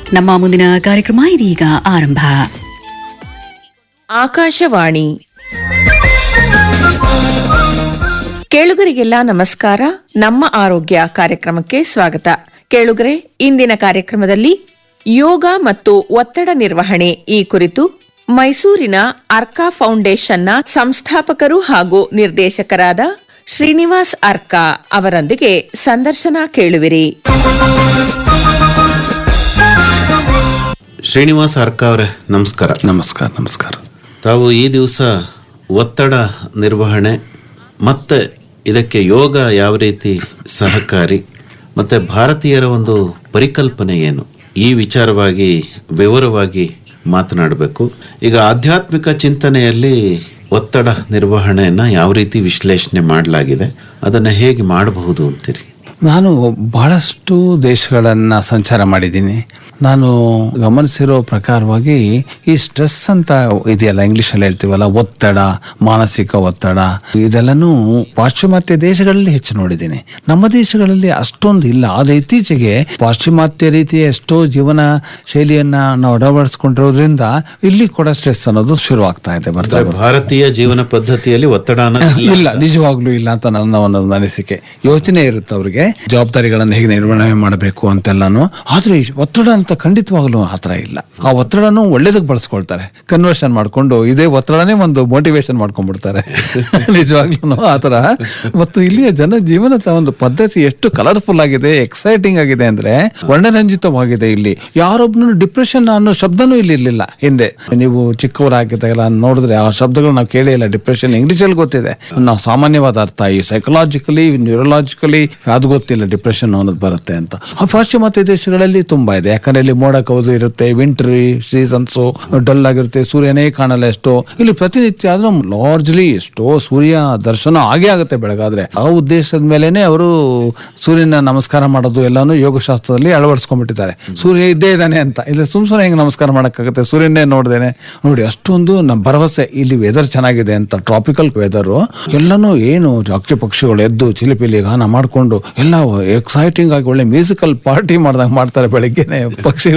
ನಮ್ಮ ಮುಂದಿನ ಕಾರ್ಯಕ್ರಮ ಇದೀಗ ಆರಂಭ ಆಕಾಶವಾಣಿ ಕೇಳುಗರಿಗೆಲ್ಲ ನಮಸ್ಕಾರ ನಮ್ಮ ಆರೋಗ್ಯ ಕಾರ್ಯಕ್ರಮಕ್ಕೆ ಸ್ವಾಗತ ಕೇಳುಗರೆ ಇಂದಿನ ಕಾರ್ಯಕ್ರಮದಲ್ಲಿ ಯೋಗ ಮತ್ತು ಒತ್ತಡ ನಿರ್ವಹಣೆ ಈ ಕುರಿತು ಮೈಸೂರಿನ ಅರ್ಕಾ ಫೌಂಡೇಶನ್ನ ಸಂಸ್ಥಾಪಕರು ಹಾಗೂ ನಿರ್ದೇಶಕರಾದ ಶ್ರೀನಿವಾಸ್ ಅರ್ಕಾ ಅವರೊಂದಿಗೆ ಸಂದರ್ಶನ ಕೇಳುವಿರಿ ಶ್ರೀನಿವಾಸ ಅರ್ಕ ಅವರೇ ನಮಸ್ಕಾರ ನಮಸ್ಕಾರ ನಮಸ್ಕಾರ ತಾವು ಈ ದಿವಸ ಒತ್ತಡ ನಿರ್ವಹಣೆ ಮತ್ತೆ ಇದಕ್ಕೆ ಯೋಗ ಯಾವ ರೀತಿ ಸಹಕಾರಿ ಮತ್ತೆ ಭಾರತೀಯರ ಒಂದು ಪರಿಕಲ್ಪನೆ ಏನು ಈ ವಿಚಾರವಾಗಿ ವಿವರವಾಗಿ ಮಾತನಾಡಬೇಕು ಈಗ ಆಧ್ಯಾತ್ಮಿಕ ಚಿಂತನೆಯಲ್ಲಿ ಒತ್ತಡ ನಿರ್ವಹಣೆಯನ್ನ ಯಾವ ರೀತಿ ವಿಶ್ಲೇಷಣೆ ಮಾಡಲಾಗಿದೆ ಅದನ್ನ ಹೇಗೆ ಮಾಡಬಹುದು ಅಂತೀರಿ ನಾನು ಬಹಳಷ್ಟು ದೇಶಗಳನ್ನು ಸಂಚಾರ ಮಾಡಿದ್ದೀನಿ ನಾನು ಗಮನಿಸಿರೋ ಪ್ರಕಾರವಾಗಿ ಈ ಸ್ಟ್ರೆಸ್ ಅಂತ ಇದೆಯಲ್ಲ ಇಂಗ್ಲಿಷಲ್ಲಿ ಹೇಳ್ತೀವಲ್ಲ ಒತ್ತಡ ಮಾನಸಿಕ ಒತ್ತಡ ಇದೆಲ್ಲನೂ ಪಾಶ್ಚಿಮಾತ್ಯ ದೇಶಗಳಲ್ಲಿ ಹೆಚ್ಚು ನೋಡಿದ್ದೀನಿ ನಮ್ಮ ದೇಶಗಳಲ್ಲಿ ಅಷ್ಟೊಂದು ಇಲ್ಲ ಆದರೆ ಇತ್ತೀಚೆಗೆ ಪಾಶ್ಚಿಮಾತ್ಯ ರೀತಿಯ ಎಷ್ಟೋ ಜೀವನ ಶೈಲಿಯನ್ನ ನಾವು ಅಳವಡಿಸ್ಕೊಂಡಿರೋದ್ರಿಂದ ಇಲ್ಲಿ ಕೂಡ ಸ್ಟ್ರೆಸ್ ಅನ್ನೋದು ಶುರು ಆಗ್ತಾ ಇದೆ ಬರ್ತಾ ಅಂದ್ರೆ ಭಾರತೀಯ ಜೀವನ ಪದ್ಧತಿಯಲ್ಲಿ ಒತ್ತಡ ಅನ್ನೋದು ಇಲ್ಲ. ಇಲ್ಲ ನಿಜವಾಗ್ಲೂ ಇಲ್ಲ ಅಂತ ನನ್ನ ಒಂದು ಅನಿಸಿಕೆ ಯೋಚನೆ ಇರುತ್ತೆ ಅವ್ರಿಗೆ ಜವಾಬ್ದಾರಿಗಳನ್ನು ಹೇಗೆ ನಿರ್ವಹಣೆ ಮಾಡಬೇಕು ಅಂತೆಲ್ಲಾನು ಆದ್ರೆ ಈ ಒತ್ತಡ ಅಂತ ಖಂಡಿತವಾಗ್ಲೂ ಆತರ ಇಲ್ಲ ಆ ಒತ್ತಡನು ಒಳ್ಳೇದಕ್ಕೆ ಬಳಸ್ಕೊಳ್ತಾರೆ ಕನ್ವರ್ಷನ್ ಮಾಡ್ಕೊಂಡು ಇದೇ ಒತ್ತಡನೇ ಒಂದು ಮೋಟಿವೇಶನ್ ಮಾಡ್ಕೊಂಡ್ಬಿಡ್ತಾರೆ ನಿಜವಾಗ್ಲೂ ಆತರ ಮತ್ತು ಇಲ್ಲಿಯ ಜನ ಜೀವನದ ಒಂದು ಪದ್ಧತಿ ಎಷ್ಟು ಕಲರ್ಫುಲ್ ಆಗಿದೆ ಎಕ್ಸೈಟಿಂಗ್ ಆಗಿದೆ ಅಂದ್ರೆ ವರ್ಣರಂಜಿತವಾಗಿದೆ ಇಲ್ಲಿ ಯಾರೊಬ್ನು ಡಿಪ್ರೆಷನ್ ಅನ್ನೋ ಶಬ್ದನೂ ಇಲ್ಲಿ ಇರ್ಲಿಲ್ಲ ಹಿಂದೆ ನೀವು ಚಿಕ್ಕವರಾಗಿದ್ದಾಗೆಲ್ಲ ನೋಡಿದ್ರೆ ಆ ಶಬ್ದಗಳು ನಾವು ಕೇಳೇ ಇಲ್ಲ ಡಿಪ್ರೆಷನ್ ಇಂಗ್ಲಿಷ್ ಅಲ್ಲಿ ಗೊತ್ತಿದೆ ನಾವು ಸಾಮಾನ್ಯವಾದ ಅರ್ಥ ಈ ಸೈಕಲಾಜಿಕಲಿ ನ್ಯೂರಲಾಜಿಕಲಿ ಅದು ಗೊತ್ತಿಲ್ಲ ಡಿಪ್ರೆಷನ್ ಅನ್ನೋದು ಬರುತ್ತೆ ಅಂತ ಆ ಪಾಶ್ಚಿಮಾತ್ಯ ದೇಶಗಳಲ್ಲಿ ತುಂಬಾ ಇದೆ ಯಾಕಂದ್ರೆ ಇಲ್ಲಿ ಮೋಡ ಕವಿದು ಇರುತ್ತೆ ವಿಂಟರ್ ಸೀಸನ್ಸ್ ಡಲ್ ಆಗಿರುತ್ತೆ ಸೂರ್ಯನೇ ಕಾಣಲ್ಲ ಎಷ್ಟೋ ಇಲ್ಲಿ ಪ್ರತಿನಿತ್ಯ ಆದ್ರೂ ಲಾರ್ಜ್ಲಿ ಎಷ್ಟೋ ಸೂರ್ಯ ದರ್ಶನ ಆಗೇ ಆಗುತ್ತೆ ಬೆಳಗಾದ್ರೆ ಆ ಉದ್ದೇಶದ ಮೇಲೆನೆ ಅವರು ಸೂರ್ಯನ ನಮಸ್ಕಾರ ಮಾಡೋದು ಎಲ್ಲಾನು ಯೋಗಶಾಸ್ತ್ರದಲ್ಲಿ ಅಳವಡಿಸ್ಕೊಂಡ್ಬಿಟ್ಟಿದ್ದಾರೆ ಸೂರ್ಯ ಇದ್ದೇ ಇದ್ದಾನೆ ಅಂತ ಇಲ್ಲ ಸುಮ್ ಸುಮ್ಮನೆ ಹೆಂಗ್ ನಮಸ್ಕಾರ ಮಾಡಕ್ಕಾಗುತ್ತೆ ಸೂರ್ಯನೇ ನೋಡ್ದೇನೆ ನೋಡಿ ಅಷ್ಟೊಂದು ನಮ್ಮ ಭರವಸೆ ಇಲ್ಲಿ ವೆದರ್ ಚೆನ್ನಾಗಿದೆ ಅಂತ ಟ್ರಾಪಿಕಲ್ ವೆದರ್ ಎಲ್ಲಾನು ಏನು ಅಕ್ಕಿ ಪಕ್ಷಿಗಳು ಎದ್ದು ಚಿಲಿಪಿಲಿ ಗಾನ ಮಾಡ್ಕೊಂಡು ಎಲ್ಲ ಎಕ್ಸೈಟಿಂಗ್ ಆಗಿ ಒಳ್ಳೆ ಮ್ಯೂಸಿಕಲ್ ಪಾರ್ಟಿ ಮಾಡ್ದಂಗ್ ಮಾಡ್ತಾರೆ ಬೆಳಿಗ್ಗೆನೆ ಪಕ್ಷಿಗಳು